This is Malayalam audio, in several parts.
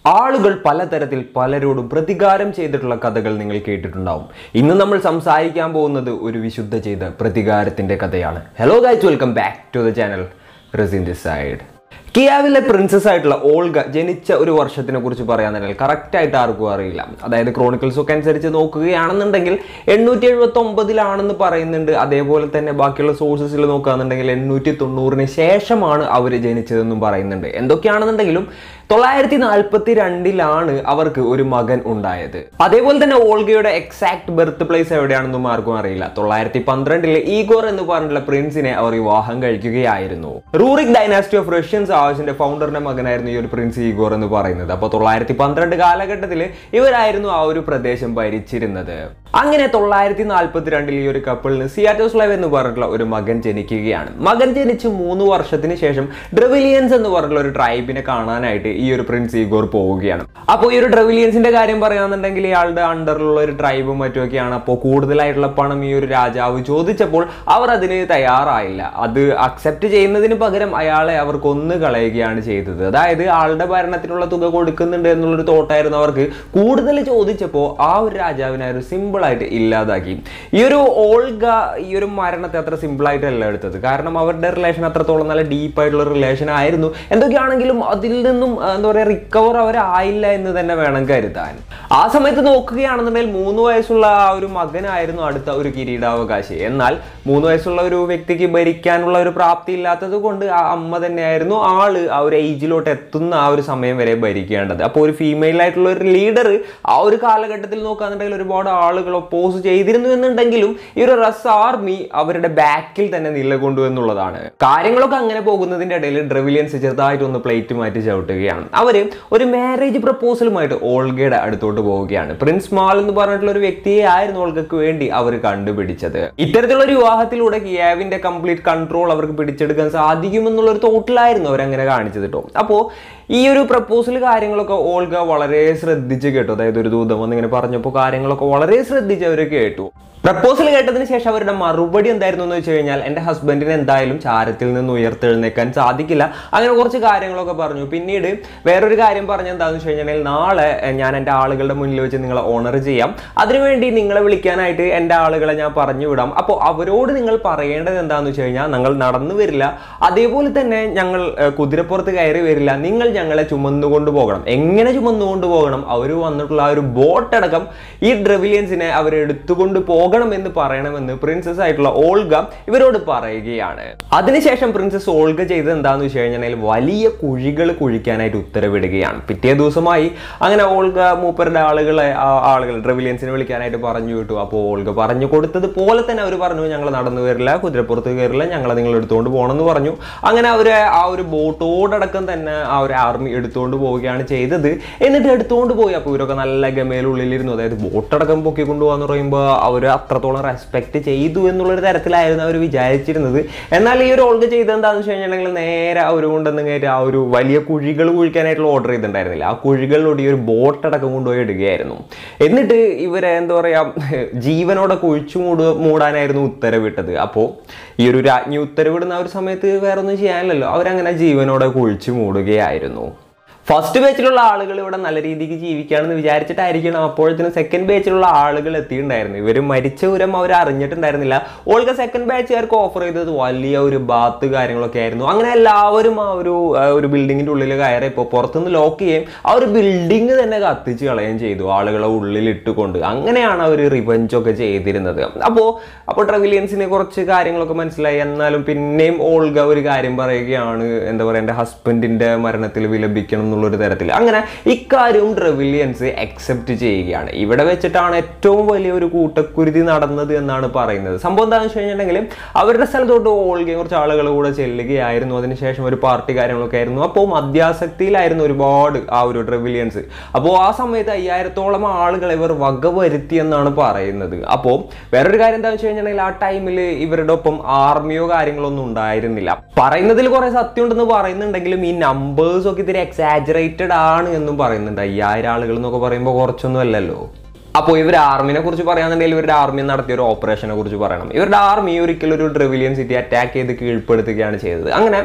ആളുകൾ പലതരത്തിൽ പലരോടും പ്രതികാരം ചെയ്തിട്ടുള്ള കഥകൾ നിങ്ങൾ കേട്ടിട്ടുണ്ടാവും ഇന്ന് നമ്മൾ സംസാരിക്കാൻ പോകുന്നത് ഒരു വിശുദ്ധ ചെയ്ത പ്രതികാരത്തിന്റെ കഥയാണ് hello guys welcome back to the channel Raseen the side കിയാവിലെ പ്രിൻസസ് ആയിട്ടുള്ള ഓൾഗ ജനിച്ച ഒരു വർഷത്തിനെ കുറിച്ച് പറയാന്നുണ്ടെങ്കിൽ കറക്റ്റ് ആയിട്ട് ആർക്കും അറിയില്ല അതായത് ക്രോണിക്കിൾസ് ഒക്കെ അനുസരിച്ച് നോക്കുകയാണെന്നുണ്ടെങ്കിൽ എണ്ണൂറ്റി എഴുപത്തി ഒമ്പതിലാണെന്ന് പറയുന്നുണ്ട് അതേപോലെ തന്നെ ബാക്കിയുള്ള സോഴ്സസിൽ നോക്കുകയാണെന്നുണ്ടെങ്കിൽ എണ്ണൂറ്റി തൊണ്ണൂറിന് ശേഷമാണ് അവർ ജനിച്ചതെന്നും പറയുന്നുണ്ട് എന്തൊക്കെയാണെന്നുണ്ടെങ്കിലും തൊള്ളായിരത്തി നാൽപ്പത്തി രണ്ടിലാണ് അവർക്ക് ഒരു മകൻ ഉണ്ടായത് അതേപോലെ തന്നെ ഓൾഗയുടെ എക്സാക്ട് ബർത്ത് പ്ലേസ് എവിടെയാണെന്നും ആർക്കും അറിയില്ല തൊള്ളായിരത്തി പന്ത്രണ്ടിലെ ഈഗോർ എന്ന് പറഞ്ഞിട്ടുള്ള പ്രിൻസിനെ അവർ വിവാഹം കഴിക്കുകയായിരുന്നു റൂറിക് ഡൈനാസ്റ്റി ഓഫ് റഷ്യൻസ് ആവശ്യന്റെ ഫൗണ്ടറിന്റെ മകനായിരുന്നു ഈ ഒരു പ്രിൻസ് ഈഗോർ എന്ന് പറയുന്നത് അപ്പോൾ തൊള്ളായിരത്തി പന്ത്രണ്ട് കാലഘട്ടത്തിൽ ഇവരായിരുന്നു ആ ഒരു പ്രദേശം ഭരിച്ചിരുന്നത് അങ്ങനെ തൊള്ളായിരത്തി നാൽപ്പത്തി രണ്ടിൽ ഈ ഒരു കപ്പിളിന് സിയാറ്റോസ്ലൈവ് എന്ന് പറഞ്ഞിട്ടുള്ള ഒരു മകൻ ജനിക്കുകയാണ് മകൻ ജനിച്ച് മൂന്ന് വർഷത്തിന് ശേഷം ഡ്രവിലിയൻസ് എന്ന് പറഞ്ഞിട്ടുള്ള ഒരു ട്രൈബിനെ കാണാനായിട്ട് ഈ ഒരു പ്രിൻസ് ഈഗോർ പോവുകയാണ് അപ്പോൾ ഈ ഒരു ഡ്രവിലിയൻസിന്റെ കാര്യം പറയുകയാണെന്നുണ്ടെങ്കിൽ ഇയാളുടെ അണ്ടറിലുള്ള ഒരു ട്രൈബും മറ്റുമൊക്കെയാണ് അപ്പോൾ കൂടുതലായിട്ടുള്ള പണം ഈ ഒരു രാജാവ് ചോദിച്ചപ്പോൾ അവർ അതിന് തയ്യാറായില്ല അത് അക്സെപ്റ്റ് ചെയ്യുന്നതിന് പകരം അയാളെ അവർ കൊന്നു കളയുകയാണ് ചെയ്തത് അതായത് ആളുടെ ഭരണത്തിനുള്ള തുക കൊടുക്കുന്നുണ്ട് എന്നുള്ളൊരു തോട്ടായിരുന്നു അവർക്ക് കൂടുതൽ ചോദിച്ചപ്പോൾ ആ ഒരു രാജാവിനെ ഒരു സിമ്പിൾ ആയിട്ട് ഇല്ലാതാക്കി ഈ ഒരു ഓൾഗ ഈ ഒരു മരണത്തെ അത്ര സിമ്പിൾ ആയിട്ടല്ല എടുത്തത് കാരണം അവരുടെ റിലേഷൻ അത്രത്തോളം നല്ല ഡീപ്പ് ആയിട്ടുള്ള റിലേഷൻ ആയിരുന്നു എന്തൊക്കെയാണെങ്കിലും അതിൽ നിന്നും ആ, എന്താ പറയുക റിക്കവർ അവരായില്ല എന്ന് തന്നെ വേണം കരുതാൻ ആ സമയത്ത് നോക്കുകയാണെന്നുണ്ടെങ്കിൽ മൂന്ന് വയസ്സുള്ള ആ ഒരു മകനായിരുന്നു അടുത്ത ഒരു കിരീടാവകാശി എന്നാൽ മൂന്ന് വയസ്സുള്ള ഒരു വ്യക്തിക്ക് ഭരിക്കാനുള്ള ഒരു പ്രാപ്തി ഇല്ലാത്തത് കൊണ്ട് ആ അമ്മ തന്നെയായിരുന്നു ആള് ആ ഒരു ഏജിലോട്ട് എത്തുന്ന ആ ഒരു സമയം വരെ ഭരിക്കേണ്ടത് അപ്പോൾ ഒരു ഫീമെയിൽ ആയിട്ടുള്ള ഒരു ലീഡർ ആ ഒരു കാലഘട്ടത്തിൽ നോക്കുകയാണെന്നുണ്ടെങ്കിൽ ഒരുപാട് ആളുകൾ ഒപ്പോസ് ചെയ്തിരുന്നു എന്നുണ്ടെങ്കിലും ഈ ഒരു റസ് ആർമി അവരുടെ ബാക്കിൽ തന്നെ നിലകൊണ്ടു എന്നുള്ളതാണ് കാര്യങ്ങളൊക്കെ അങ്ങനെ പോകുന്നതിന്റെ ഇടയിൽ ഡ്രവിലിയൻസ് ചെറുതായിട്ട് ഒന്ന് പ്ലേറ്റ് മാറ്റി ചവിട്ടുകയാണ് അവര് ഒരു മാരേജ് പ്രപ്പോസലുമായിട്ട് ഓൾഗയുടെ അടുത്തോട്ട് പോവുകയാണ് പ്രിൻസ് മാൾ എന്ന് പറഞ്ഞിട്ടുള്ള ഒരു വ്യക്തിയെ ആയിരുന്നു ഓൾഗക്ക് വേണ്ടി അവർ കണ്ടുപിടിച്ചത് ഇത്തരത്തിലുള്ള ഒരു വിവാഹത്തിലൂടെ കിയാവിന്റെ കംപ്ലീറ്റ് കൺട്രോൾ അവർക്ക് പിടിച്ചെടുക്കാൻ സാധിക്കുമെന്നുള്ള ഒരു തോട്ടിലായിരുന്നു അവരങ്ങനെ കാണിച്ചത് കേട്ടോ അപ്പോൾ ഈ ഒരു പ്രപ്പോസൽ കാര്യങ്ങളൊക്കെ ഓൾഗ വളരെ ശ്രദ്ധിച്ച് കേട്ടു അതായത് ഒരു ദൂതം വന്നിങ്ങനെ പറഞ്ഞപ്പോൾ കാര്യങ്ങളൊക്കെ വളരെ ശ്രദ്ധിച്ച് അവർ കേട്ടു പ്രപ്പോസൽ കേട്ടതിന് ശേഷം അവരുടെ മറുപടി എന്തായിരുന്നു എന്ന് വെച്ച് കഴിഞ്ഞാൽ എൻ്റെ ഹസ്ബൻഡിന് എന്തായാലും ചാരത്തിൽ നിന്ന് ഉയർത്തെഴുന്നേക്കാൻ സാധിക്കില്ല അങ്ങനെ കുറച്ച് കാര്യങ്ങളൊക്കെ പറഞ്ഞു പിന്നീട് വേറൊരു കാര്യം പറഞ്ഞ എന്താണെന്ന് വെച്ച് കഴിഞ്ഞാൽ നാളെ എഹ്, ഞാൻ എൻ്റെ ആളുകളുടെ മുന്നിൽ വെച്ച് നിങ്ങളെ ഓണർ ചെയ്യാം അതിനുവേണ്ടി നിങ്ങളെ വിളിക്കാനായിട്ട് എൻ്റെ ആളുകളെ ഞാൻ പറഞ്ഞു വിടാം അപ്പോൾ അവരോട് നിങ്ങൾ പറയേണ്ടത് എന്താണെന്ന് വെച്ച് കഴിഞ്ഞാൽ ഞങ്ങൾ നടന്നു വരില്ല അതേപോലെ തന്നെ ഞങ്ങൾ എഹ്, കുതിരപ്പുറത്ത് കയറി വരില്ല നിങ്ങൾ ഞങ്ങളെ ചുമന്നുകൊണ്ട് പോകണം എങ്ങനെ ചുമന്നുകൊണ്ട് പോകണം അവർ വന്നിട്ടുള്ള ആ ഒരു ബോട്ട് അടക്കം ഈ ഡ്രവിലിയൻസിനെ അവർ എടുത്തുകൊണ്ട് പോകണം എന്ന് പറയണമെന്ന് പ്രിൻസസ് ആയിട്ടുള്ള ഓൾഗ ഇവരോട് പറയുകയാണ് അതിനുശേഷം പ്രിൻസസ് ഓൾഗ ചെയ്തത് എന്താണെന്ന് വെച്ച് കഴിഞ്ഞാൽ വലിയ കുഴികൾ കുഴിക്കാനായിട്ട് ഉത്തരവിടുകയാണ് പിറ്റേ ദിവസമായി അങ്ങനെ ഓൾഗ മൂപ്പരുടെ ആളുകളെ ആ ആളുകൾ ഡ്രവിലിയൻസിനെ വിളിക്കാനായിട്ട് പറഞ്ഞു വിട്ടു അപ്പോൾ ഓൾഗ പറഞ്ഞു കൊടുത്തത് പോലെ തന്നെ അവർ പറഞ്ഞു ഞങ്ങൾ നടന്നു വരില്ല കുതിരപ്പുറത്ത് കയറില്ല ഞങ്ങളെ നിങ്ങൾ എടുത്തുകൊണ്ട് പോകണമെന്ന് പറഞ്ഞു അങ്ങനെ അവർ ആ ഒരു ബോട്ടോടക്കം തന്നെ ആ ഒരു ആർമി എടുത്തുകൊണ്ട് പോവുകയാണ് ചെയ്തത് എന്നിട്ട് എടുത്തുകൊണ്ട് പോയി അപ്പോൾ ഇവരൊക്കെ നല്ല ഗമയിലുള്ളിലിരുന്നു അതായത് ബോട്ടടക്കം പൊക്കി കൊണ്ടുപോകാന്ന് പറയുമ്പോൾ അവർ അത്രത്തോളം റെസ്പെക്ട് ചെയ്തു എന്നുള്ളൊരു തരത്തിലായിരുന്നു അവർ വിചാരിച്ചിരുന്നത് എന്നാൽ ഈ ഒരു ഓൾഗ ചെയ്തത് എന്താണെന്ന് വെച്ച് കഴിഞ്ഞിട്ടുണ്ടെങ്കിൽ നേരെ അവർ കൊണ്ടുവന്ന് കയറ്റി ആ ഒരു വലിയ കുഴികൾ കുഴിക്കാനായിട്ടുള്ള ഓർഡർ ചെയ്തിട്ടുണ്ടായിരുന്നില്ല ആ കുഴികളിലൂടെ ഈ ഒരു ബോട്ടടക്കം കൊണ്ടുപോയി ഇടുകയായിരുന്നു എന്നിട്ട് ഇവരെ എന്താ പറയുക ജീവനോടെ കുഴിച്ചു മൂട് മൂടാനായിരുന്നു ഉത്തരവിട്ടത് അപ്പോൾ ഈ ഒരു രാജ്ഞി ഉത്തരവിടുന്ന ആ ഒരു സമയത്ത് വേറെ ഒന്നും ചെയ്യാനില്ലല്ലോ അവരങ്ങനെ ജീവനോടെ കുഴിച്ചു മൂടുകയായിരുന്നു ഫസ്റ്റ് ബാച്ചിലുള്ള ആളുകൾ ഇവിടെ നല്ല രീതിക്ക് ജീവിക്കുകയാണെന്ന് വിചാരിച്ചിട്ടായിരിക്കണം അപ്പോഴത്തേനും സെക്കൻഡ് ബാച്ചിലുള്ള ആളുകൾ എത്തിയിട്ടുണ്ടായിരുന്നു ഇവർ മരിച്ച ഉരം അവർ അറിഞ്ഞിട്ടുണ്ടായിരുന്നില്ല ഓൾക്ക സെക്കൻഡ് ബാച്ചുകാർക്ക് ഓഫർ ചെയ്തത് വലിയ ഒരു ബാത്ത് കാര്യങ്ങളൊക്കെ ആയിരുന്നു അങ്ങനെ എല്ലാവരും ആ ഒരു ആ ഒരു ബിൽഡിങ്ങിന്റെ ഉള്ളിൽ കയറി ഇപ്പോൾ പുറത്തുനിന്ന് ലോക്ക് ചെയ്യുകയും ആ ഒരു ബിൽഡിങ് തന്നെ കത്തിച്ച് കളയുകയും ചെയ്തു ആളുകളെ ഉള്ളിൽ ഇട്ടുകൊണ്ട് അങ്ങനെയാണ് അവർ റിവഞ്ച് ഒക്കെ ചെയ്തിരുന്നത് അപ്പോൾ അപ്പോൾ ട്രവിലിയൻസിന് കുറച്ച് കാര്യങ്ങളൊക്കെ മനസ്സിലായി എന്നാലും പിന്നെയും ഓൾഗ ഒരു കാര്യം പറയുകയാണ് എന്താ പറയുക എൻ്റെ ഹസ്ബൻഡിൻ്റെ മരണത്തിൽ വിലപിക്കണം എന്നുള്ളൊരു തരത്തിൽ അങ്ങനെ ഇക്കാര്യവും ട്രവിലിയൻസ് അക്സെപ്റ്റ് ചെയ്യുകയാണ് ഇവിടെ വെച്ചിട്ടാണ് ഏറ്റവും വലിയൊരു കൂട്ടക്കുരുതി നടന്നത് എന്നാണ് പറയുന്നത് സംഭവം എന്താണെന്ന് വെച്ച് കഴിഞ്ഞിട്ടുണ്ടെങ്കിൽ അവരുടെ സ്ഥലത്തോട്ട് ഓൾഗയും കുറച്ച് ആളുകൾ കൂടെ ചെല്ലുകയായിരുന്നു അതിനുശേഷം ഒരു പാർട്ടി കാര്യങ്ങളൊക്കെ ആയിരുന്നു അപ്പോൾ മദ്യാസക്തിയിലായിരുന്നു ഒരുപാട് ആ ഒരു ട്രവിലിയൻസ് അപ്പോൾ ആ സമയത്ത് അയ്യായിരത്തോളം ആളുകളെ ഇവർ വകവരുത്തി എന്നാണ് പറയുന്നത് അപ്പോൾ വേറൊരു കാര്യം എന്താണെന്ന് വെച്ച് കഴിഞ്ഞിട്ടുണ്ടെങ്കിൽ ആ ടൈമിൽ ഇവരുടെ ഒപ്പം ആർമിയോ കാര്യങ്ങളോ ഒന്നും ഉണ്ടായിരുന്നില്ല പറയുന്നതിൽ കുറെ സത്യം ഉണ്ടെന്ന് പറയുന്നുണ്ടെങ്കിലും ഈ നമ്പേഴ്സ് ഒക്കെ ഇത്തിരി എക്സാജറേറ്റഡ് ആണ് എന്നും പറയുന്നുണ്ട് അയ്യായിരം ആളുകൾ എന്നൊക്കെ പറയുമ്പോൾ കുറച്ചൊന്നും അല്ലല്ലോ അപ്പോൾ ഇവർ ആർമിനെ കുറിച്ച് പറയാന്നുണ്ടെങ്കിൽ ഇവരുടെ ആർമി നടത്തിയ ഒരു ഓപ്പറേഷനെ കുറിച്ച് പറയണം ഇവരുടെ ആർമി ഒരിക്കലും ഒരു ഡ്രവിലിയൻ സിറ്റി അറ്റാക്ക് ചെയ്ത് കീഴ്പ്പെടുത്തുകയാണ് ചെയ്തത് അങ്ങനെ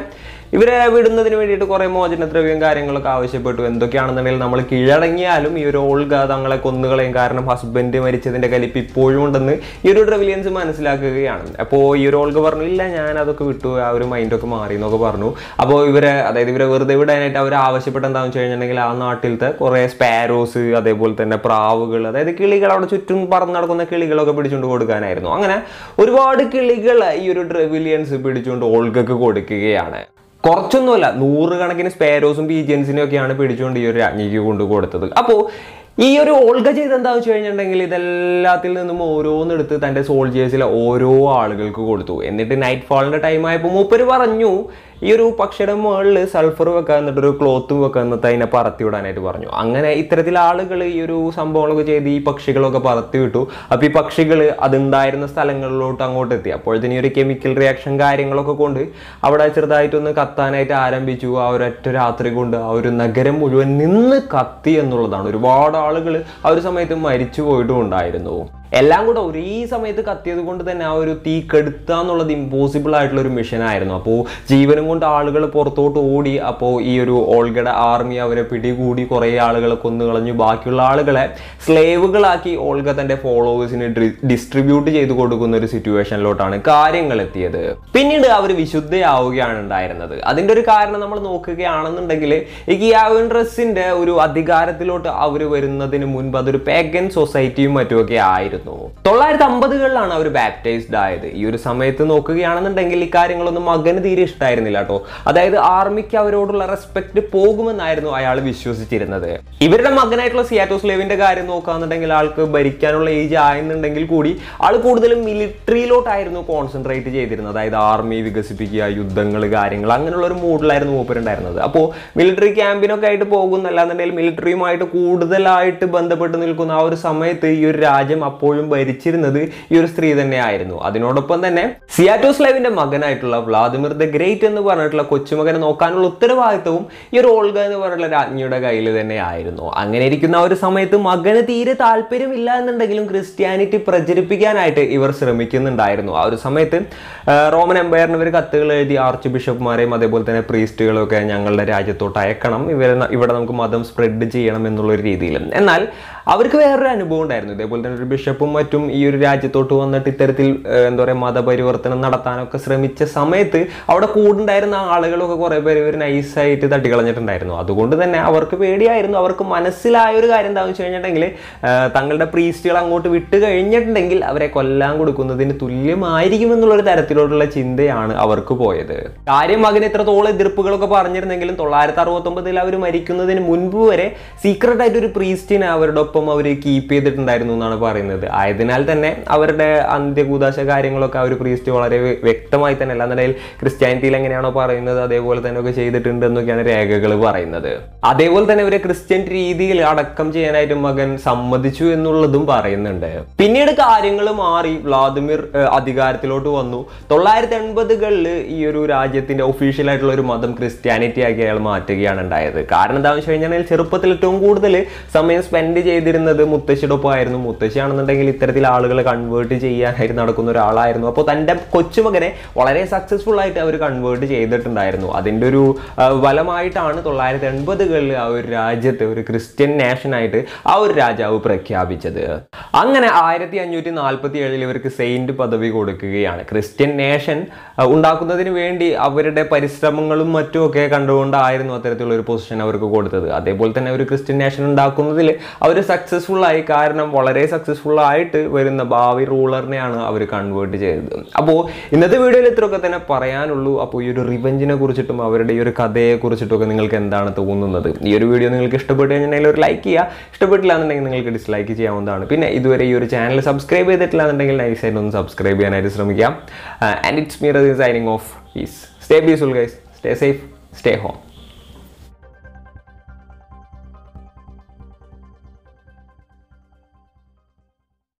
ഇവരെ വിടുന്നതിന് വേണ്ടിയിട്ട് കുറേ മോചനദ്രവ്യം കാര്യങ്ങളൊക്കെ ആവശ്യപ്പെട്ടു എന്തൊക്കെയാണെന്നുണ്ടെങ്കിൽ നമ്മൾ കീഴടങ്ങിയാലും ഈ ഒരു ഓൾഗ തങ്ങളെ കൊന്നുകളയും കാരണം ഹസ്ബൻഡ് മരിച്ചതിന്റെ കലിപ്പ് ഇപ്പോഴും ഉണ്ടെന്ന് ഈ ഒരു ഡ്രവിലിയൻസ് മനസ്സിലാക്കുകയാണ് അപ്പോൾ ഈ ഒരു ഓൾഗ പറഞ്ഞു ഇല്ല ഞാൻ അതൊക്കെ വിട്ടു ആ ഒരു മൈൻഡൊക്കെ മാറി എന്നൊക്കെ പറഞ്ഞു അപ്പോൾ ഇവരെ അതായത് ഇവരെ വെറുതെ വിടാനായിട്ട് അവർ ആവശ്യപ്പെട്ട എന്താണെന്ന് വെച്ച് കഴിഞ്ഞിട്ടുണ്ടെങ്കിൽ ആ നാട്ടിലത്തെ കുറേ സ്പാരോസ് അതേപോലെ തന്നെ പ്രാവുകൾ അതായത് കിളികൾ അവിടെ ചുറ്റും പറന്ന് നടക്കുന്ന കിളികളൊക്കെ പിടിച്ചുകൊണ്ട് കൊടുക്കാനായിരുന്നു അങ്ങനെ ഒരുപാട് കിളികൾ ഈ ഒരു ഡ്രവിലിയൻസ് പിടിച്ചുകൊണ്ട് ഓൾഗക്ക് കൊടുക്കുകയാണ് കുറച്ചൊന്നുമല്ല നൂറുകണക്കിന് സ്പാരോസും പീജിയൻസിനും ഒക്കെയാണ് പിടിച്ചുകൊണ്ട് ഈ ഒരു രാജ്ഞിക്ക് കൊണ്ട് കൊടുത്തത് അപ്പോൾ ഈ ഒരു ഓൾഗ ചെയ്ത് എന്താ വെച്ച് കഴിഞ്ഞിട്ടുണ്ടെങ്കിൽ ഇതെല്ലാത്തിൽ നിന്നും ഓരോന്നെടുത്ത് തൻ്റെ സോൾജേഴ്സിലെ ഓരോ ആളുകൾക്ക് കൊടുത്തു എന്നിട്ട് നൈറ്റ് ഫാളിൻ്റെ ടൈം ആയപ്പോൾ മൂപ്പര് പറഞ്ഞു ഈ ഒരു പക്ഷിയുടെ മുകളിൽ സൾഫർ വെക്കാൻ എന്നിട്ട് ഒരു ക്ലോത്തും വെക്കാൻ എന്നിട്ട് അതിനെ പറത്തി വിടാനായിട്ട് പറഞ്ഞു അങ്ങനെ ഇത്തരത്തിൽ ആളുകൾ ഈ ഒരു സംഭവങ്ങളൊക്കെ ചെയ്ത് ഈ പക്ഷികളൊക്കെ പറത്തി വിട്ടു അപ്പോൾ ഈ പക്ഷികൾ അതുണ്ടായിരുന്ന സ്ഥലങ്ങളിലോട്ട് അങ്ങോട്ട് എത്തി അപ്പോഴത്തേനും ഈ ഒരു കെമിക്കൽ റിയാക്ഷൻ കാര്യങ്ങളൊക്കെ കൊണ്ട് അവിടെ ചെറുതായിട്ടൊന്ന് കത്താനായിട്ട് ആരംഭിച്ചു ആ ഒരൊറ്റ രാത്രി കൊണ്ട് ആ ഒരു നഗരം മുഴുവൻ നിന്ന് കത്തി എന്നുള്ളതാണ് ഒരുപാട് ആളുകൾ ആ ഒരു സമയത്ത് മരിച്ചു പോയിട്ടും ഉണ്ടായിരുന്നു എല്ലാം കൂടെ ഒരേ സമയത്ത് കത്തിയത് കൊണ്ട് തന്നെ ആ ഒരു തീ കെടുത്തുക എന്നുള്ളത് ഇമ്പോസിബിൾ ആയിട്ടുള്ള ഒരു മിഷൻ ആയിരുന്നു അപ്പോൾ ജീവനും കൊണ്ട് ആളുകൾ പുറത്തോട്ട് ഓടി അപ്പോൾ ഈ ഒരു ഓൾഗയുടെ ആർമി അവരെ പിടികൂടി കുറേ ആളുകളെ കൊന്നു കളഞ്ഞു ബാക്കിയുള്ള ആളുകളെ സ്ലേവുകളാക്കി ഓൾഗ തന്റെ ഫോളോവേഴ്സിന് ഡിസ്ട്രിബ്യൂട്ട് ചെയ്ത് കൊടുക്കുന്ന ഒരു സിറ്റുവേഷനിലോട്ടാണ് കാര്യങ്ങൾ എത്തിയത് പിന്നീട് അവർ വിശുദ്ധയാവുകയാണ് ഉണ്ടായിരുന്നത് അതിന്റെ ഒരു കാരണം നമ്മൾ നോക്കുകയാണെന്നുണ്ടെങ്കിൽ ഈ ഗിയാവൻ ഡ്രസ്സിന്റെ ഒരു അധികാരത്തിലോട്ട് അവർ വരുന്നതിന് മുൻപ് അതൊരു പേഗൻ സൊസൈറ്റിയും മറ്റുമൊക്കെ ആയിരുന്നു തൊള്ളായിരത്തി അമ്പതുകളിലാണ് അവർ ബാപ്റ്റൈസ്ഡ് ആയത് ഈ ഒരു സമയത്ത് നോക്കുകയാണെന്നുണ്ടെങ്കിൽ ഈ കാര്യങ്ങളൊന്നും മകന് തീരെ ഇഷ്ടമായിരുന്നില്ല കേട്ടോ അതായത് ആർമിക്ക് അവരോടുള്ള റെസ്പെക്ട് പോകുമെന്നായിരുന്നു അയാൾ വിശ്വസിച്ചിരുന്നത് ഇവരുടെ മകനായിട്ടുള്ള സിയാറ്റോസ്ലേവിന്റെ കാര്യം നോക്കുകയാണെന്നുണ്ടെങ്കിൽ ആൾക്ക് ഭരിക്കാനുള്ള ഏജ് ആയെന്നുണ്ടെങ്കിൽ കൂടി ആൾ കൂടുതലും മിലിറ്ററിയിലോട്ടായിരുന്നു കോൺസെൻട്രേറ്റ് ചെയ്തിരുന്നത് അതായത് ആർമി വികസിപ്പിക്കുക യുദ്ധങ്ങൾ കാര്യങ്ങൾ അങ്ങനെയുള്ള ഒരു മൂഡിലായിരുന്നു മൂപ്പരുണ്ടായിരുന്നത് അപ്പോൾ മിലിറ്ററി ക്യാമ്പിനൊക്കെ ആയിട്ട് പോകുന്നല്ലാന്നുണ്ടെങ്കിൽ മിലിറ്ററിയുമായിട്ട് കൂടുതലായിട്ട് ബന്ധപ്പെട്ട് നിൽക്കുന്ന ആ ഒരു സമയത്ത് ഈ ഒരു രാജ്യം അപ്പോഴും ഭരിച്ചിരുന്നത് ഈ ഒരു സ്ത്രീ തന്നെയായിരുന്നു അതിനോടൊപ്പം തന്നെ സിയാറ്റോസ്ലേവിന്റെ മകനായിട്ടുള്ള വ്ളാദിമിർ ദ ഗ്രേറ്റ് എന്ന് പറഞ്ഞിട്ടുള്ള കൊച്ചുമകനെ നോക്കാനുള്ള ഉത്തരവാദിത്വവും ഈ ഒരു ഓൾഗ എന്ന് പറഞ്ഞിട്ടുള്ള രാജ്ഞിയുടെ കയ്യിൽ തന്നെ ആയിരുന്നു അങ്ങനെ ഇരിക്കുന്ന ആ ഒരു സമയത്ത് മകന് തീരെ താല്പര്യമില്ല എന്നുണ്ടെങ്കിലും ക്രിസ്ത്യാനിറ്റി പ്രചരിപ്പിക്കാനായിട്ട് ഇവർ ശ്രമിക്കുന്നുണ്ടായിരുന്നു ആ ഒരു സമയത്ത് ആ, റോമൻ എംപയറിന് ഇവർ കത്തുകൾ എഴുതി ആർച്ച് ബിഷപ്പ്മാരെയും അതേപോലെ തന്നെ പ്രീസ്റ്റുകളൊക്കെ ഞങ്ങളുടെ രാജ്യത്തോട്ട് അയക്കണം ഇവരെ ഇവിടെ നമുക്ക് മതം സ്പ്രെഡ് ചെയ്യണം എന്നുള്ള ഒരു രീതിയിൽ എന്നാൽ അവർക്ക് വേറൊരു അനുഭവം ഉണ്ടായിരുന്നു ഇതേപോലെ തന്നെ ഒരു ബിഷപ്പും മറ്റും ഈ ഒരു രാജ്യത്തോട്ട് വന്നിട്ട് ഇത്തരത്തിൽ ഏഹ്, എന്താ പറയുക മതപരിവർത്തനം നടത്താനൊക്കെ ശ്രമിച്ച സമയത്ത് അവിടെ കൂടുണ്ടായിരുന്ന ആളുകളൊക്കെ കുറേ പേര് ഇവർ നൈസായിട്ട് തട്ടിക്കളഞ്ഞിട്ടുണ്ടായിരുന്നു അതുകൊണ്ട് തന്നെ അവർക്ക് പേടിയായിരുന്നു അവർക്ക് മനസ്സിലായ ഒരു കാര്യം എന്താണെന്ന് വെച്ച് കഴിഞ്ഞിട്ടുണ്ടെങ്കിൽ ഏഹ്, തങ്ങളുടെ പ്രീസ്റ്റുകൾ അങ്ങോട്ട് വിട്ട് കഴിഞ്ഞിട്ടുണ്ടെങ്കിൽ അവരെ കൊല്ലാൻ കൊടുക്കുന്നതിന് തുല്യമായിരിക്കും എന്നുള്ളൊരു തരത്തിലോട്ടുള്ള ചിന്തയാണ് അവർക്ക് പോയത് കാര്യം മകന് എത്രത്തോളം എതിർപ്പുകളൊക്കെ പറഞ്ഞിരുന്നെങ്കിലും തൊള്ളായിരത്തി അറുപത്തൊമ്പതിൽ അവർ മരിക്കുന്നതിന് മുൻപ് വരെ സീക്രട്ട് ആയിട്ട് ഒരു പ്രീസ്റ്റിനെ അവരുടെ ഒപ്പം അവർ കീപ്പ് ചെയ്തിട്ടുണ്ടായിരുന്നു എന്നാണ് പറയുന്നത് ആയതിനാൽ തന്നെ അവരുടെ അന്ത്യകൂതാശ കാര്യങ്ങളൊക്കെ ആ ഒരു പ്രീസ്റ്റ് വളരെ വ്യ- വ്യക്തമായി തന്നെ അല്ലാന്നുണ്ടെങ്കിൽ ക്രിസ്ത്യാനിറ്റിയിൽ എങ്ങനെയാണോ പറയുന്നത് അതേപോലെ തന്നെ ഒക്കെ ചെയ്തിട്ടുണ്ട് എന്നൊക്കെയാണ് രേഖകൾ പറയുന്നത് അതേപോലെ തന്നെ ഇവരെ ക്രിസ്ത്യൻ രീതിയിൽ അടക്കം ചെയ്യാനായിട്ട് മകൻ സമ്മതിച്ചു എന്നുള്ളതും പറയുന്നുണ്ട് പിന്നീട് കാര്യങ്ങൾ മാറി വ്ളാദിമിർ ഏഹ്, അധികാരത്തിലോട്ട് വന്നു തൊള്ളായിരത്തി എൺപതുകളിൽ ഈ ഒരു രാജ്യത്തിന്റെ ഒഫീഷ്യൽ ആയിട്ടുള്ള ഒരു മതം ക്രിസ്ത്യാനിറ്റി ആക്കി അയാൾ മാറ്റുകയാണ് ഉണ്ടായത് കാരണം എന്താണെന്ന് വെച്ച് കഴിഞ്ഞാൽ ചെറുപ്പത്തിൽ ഏറ്റവും കൂടുതൽ സമയം സ്പെൻഡ് ചെയ്തിരുന്നത് മുത്തശ്ശിയുടെ ഒപ്പമായിരുന്നു മുത്തശ്ശിയാണെന്നുണ്ടെങ്കിൽ ഇത്തരത്തിൽ ആളുകളെ കൺവേർട്ട് ചെയ്യാനായിട്ട് നടക്കുന്ന ഒരാളായിരുന്നു അപ്പോൾ തൻ്റെ കൊച്ചുമകനെ വളരെ സക്സസ്ഫുൾ ആയിട്ട് അവർ കൺവേർട്ട് ചെയ്തിട്ടുണ്ടായിരുന്നു അതിൻ്റെ ഒരു ആ, ഫലമായിട്ടാണ് തൊള്ളായിരത്തി എൺപതുകളിൽ ആ ഒരു രാജ്യത്ത് ഒരു ക്രിസ്ത്യൻ നാഷനായിട്ട് ആ ഒരു രാജാവ് പ്രഖ്യാപിച്ചത് അങ്ങനെ ആയിരത്തി അഞ്ഞൂറ്റി നാൽപ്പത്തി ഏഴിൽ ഇവർക്ക് സെയിന്റ് പദവി കൊടുക്കുകയാണ് ക്രിസ്ത്യൻ നേഷൻ ആ, ഉണ്ടാക്കുന്നതിന് വേണ്ടി അവരുടെ പരിശ്രമങ്ങളും മറ്റും ഒക്കെ കണ്ടുകൊണ്ടായിരുന്നു അത്തരത്തിലുള്ള ഒരു പൊസിഷൻ അവർക്ക് കൊടുത്തത് അതേപോലെ തന്നെ ഒരു ക്രിസ്ത്യൻ നേഷൻ ഉണ്ടാക്കുന്നതിൽ അവർ സക്സസ്ഫുൾ ആയി കാരണം വളരെ സക്സസ്ഫുൾ ആയിട്ട് വരുന്ന ഭാവി റൂളറിനെയാണ് അവർ കൺവേർട്ട് ചെയ്തത് അപ്പോൾ ഇന്നത്തെ വീഡിയോയിൽ ഇത്രയൊക്കെ തന്നെ പറയാനുള്ളൂ അപ്പോൾ ഈ ഒരു റിവെഞ്ചിനെ കുറിച്ചിട്ടും അവരുടെ ഈ ഒരു കഥയെ കുറിച്ചിട്ടും ഒക്കെ നിങ്ങൾക്ക് എന്താണ് തോന്നുന്നത് ഈ ഒരു വീഡിയോ നിങ്ങൾക്ക് ഇഷ്ടപ്പെട്ടു കഴിഞ്ഞിട്ടുണ്ടെങ്കിൽ ഒരു ലൈക്ക് ചെയ്യുക ഇഷ്ടപ്പെട്ടില്ല എന്നുണ്ടെങ്കിൽ നിങ്ങൾക്ക് ഡിസ്ലൈക്ക് ചെയ്യാവുന്നതാണ് പിന്നെ ഇതുവരെ ഈ ഒരു ചാനൽ സബ്സ്ക്രൈബ് ചെയ്തിട്ടില്ല എന്നുണ്ടെങ്കിൽ നൈസായിട്ട് ഒന്ന് സബ്സ്ക്രൈബ് ചെയ്യാനായിട്ട് ശ്രമിക്കാം and it's me Raseen signing off peace stay peaceful guys stay safe stay home